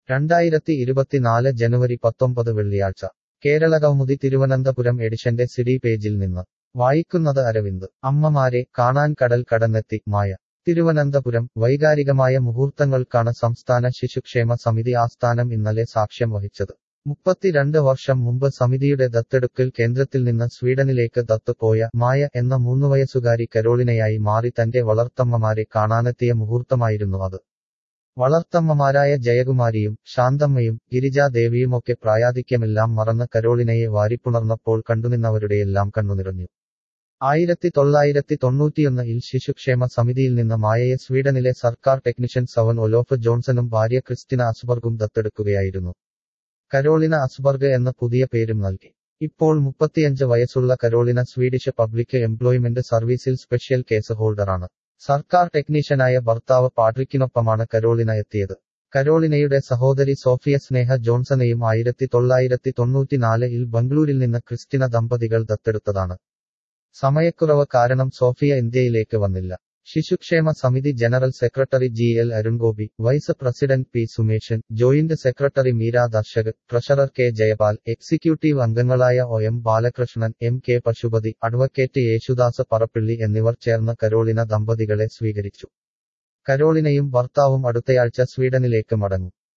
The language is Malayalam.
രണ്ടായിരത്തി ഇരുപത്തിനാല് ജനുവരി പത്തൊമ്പത് വെള്ളിയാഴ്ച കേരള കൗമുദി തിരുവനന്തപുരം എഡിഷന്റെ സിഡി പേജിൽ നിന്ന് വായിക്കുന്നത് അരവിന്ദ് അമ്മമാരെ കാണാൻ കടൽ കടന്നെത്തി മായ തിരുവനന്തപുരം വൈകാരികമായ മുഹൂർത്തങ്ങൾക്കാണ് സംസ്ഥാന ശിശുക്ഷേമ സമിതി ആസ്ഥാനം ഇന്നലെ സാക്ഷ്യം വഹിച്ചത് മുപ്പത്തിരണ്ട് വർഷം മുമ്പ് സമിതിയുടെ ദത്തെടുക്കൽ കേന്ദ്രത്തിൽ നിന്ന് സ്വീഡനിലേക്ക് ദത്തുപോയ മായ എന്ന മൂന്നുവയസ്സുകാരി കരോളിനയായി മാറി തന്റെ വളർത്തമ്മമാരെ കാണാനെത്തിയ മുഹൂർത്തമായിരുന്നു അത് വളർത്തമ്മമാരായ ജയകുമാരിയും ശാന്തമ്മയും ഗിരിജാദേവിയുമൊക്കെ പ്രായാധിക്യമെല്ലാം മറന്ന് കരോളിനയെ വാരിപ്പുണർന്നപ്പോൾ കണ്ടുനിന്നവരുടെയെല്ലാം കണ്ണുനിറഞ്ഞു ആയിരത്തി തൊള്ളായിരത്തി തൊണ്ണൂറ്റിയൊന്നിൽ ശിശുക്ഷേമ സമിതിയിൽ നിന്ന് മായയെ സ്വീഡനിലെ സർക്കാർ ടെക്നീഷ്യൻ സവൻ ഒലോഫ് ജോൺസണും ഭാര്യ ക്രിസ്റ്റിന അസ്ബർഗും ദത്തെടുക്കുകയായിരുന്നു കരോളിന അസ്ബർഗ് എന്ന പുതിയ പേരും നൽകി ഇപ്പോൾ മുപ്പത്തിയഞ്ച് വയസ്സുള്ള കരോളിന സ്വീഡിഷ് പബ്ലിക് എംപ്ലോയ്മെന്റ് സർവീസിൽ സ്പെഷ്യൽ കേസ് ഹോൾഡറാണ് സർക്കാർ ടെക്നീഷ്യനായ ഭർത്താവ് പാട്രിക്കിനൊപ്പമാണ് കരോളിന എത്തിയത് കരോളിനയുടെ സഹോദരി സോഫിയ സ്നേഹ ജോൺസണെയും ആയിരത്തി തൊള്ളായിരത്തി തൊണ്ണൂറ്റിനാലിൽ ബംഗളൂരിൽ നിന്ന് ക്രിസ്റ്റിന ദമ്പതികൾ ദത്തെടുത്തതാണ് സമയക്കുറവ് കാരണം സോഫിയ ഇന്ത്യയിലേക്ക് വന്നില്ല ശിശുക്ഷേമ സമിതി general secretary G L Arungopi vice president P Sumeshan joint secretary Meera Darshak treasurer K Jayapal executive അംഗങ്ങളായ O M Balakrishnan M K Pashupathi advocate Yesudas Parappilly എന്നിവർ ചേർന്ന് കരോളിന ദമ്പതികളെ സ്വീകരിച്ചു കരോളിനയും ഭർത്താവും അടുത്തയാഴ്ച സ്വീഡനിലേക്ക് മടങ്ങും